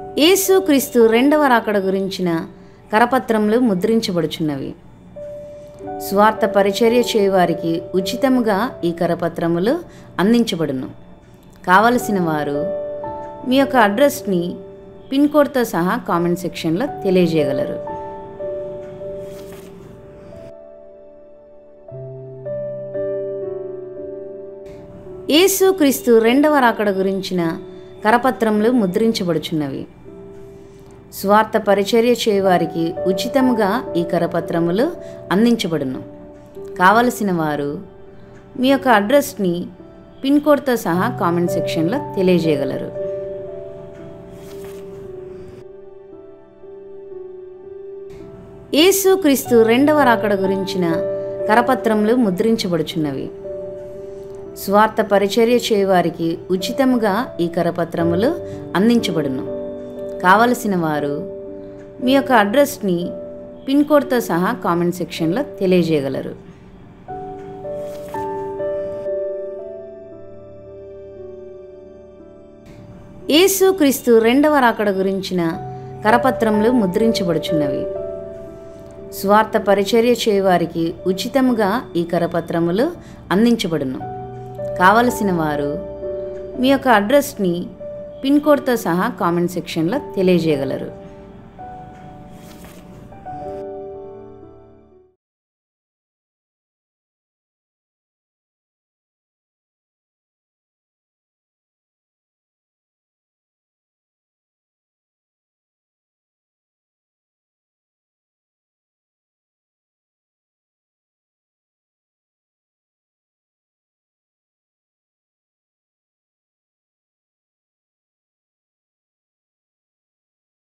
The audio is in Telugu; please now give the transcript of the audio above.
యేసుక్రీస్తు రెండవ రాకడ గురించిన కరపత్రములు ముద్రించబడుచున్నవి స్వార్థ పరిచర్య చేయవారికి ఉచితముగా ఈ కరపత్రములు అందించబడును కావలసిన వారు మీ యొక్క అడ్రస్ని పిన్ కోడ్తో సహా కామెంట్ సెక్షన్లో తెలియజేయగలరు యేసుక్రీస్తు రెండవ రాకడ గురించిన కరపత్రములు ముద్రించబడుచున్నవి స్వార్థ పరిచర్య చేయవారికి ఉచితముగా ఈ కరపత్రములు అందించబడును కావలసిన వారు మీ యొక్క అడ్రస్ని పిన్ కోడ్తో సహా కామెంట్ సెక్షన్లో తెలియజేయగలరు యేసుక్రీస్తు రెండవ రాకడ గురించిన కరపత్రములు ముద్రించబడుచున్నవి స్వార్థ పరిచర్య చేయవారికి ఉచితముగా ఈ కరపత్రములు అందించబడును కావలసిన వారు మీ యొక్క అడ్రస్ని పిన్ కోడ్తో సహా కామెంట్ సెక్షన్లో తెలియజేయగలరు యేసుక్రీస్తు రెండవ రాకడ గురించిన కరపత్రములు ముద్రించబడుచున్నవి స్వార్థ పరిచర్య చేయవారికి ఉచితముగా ఈ కరపత్రములు అందించబడును కావలసిన వారు మీ యొక్క అడ్రస్ని పిన్ కోడ్తో సహా కామెంట్ సెక్షన్లో తెలియజేయగలరు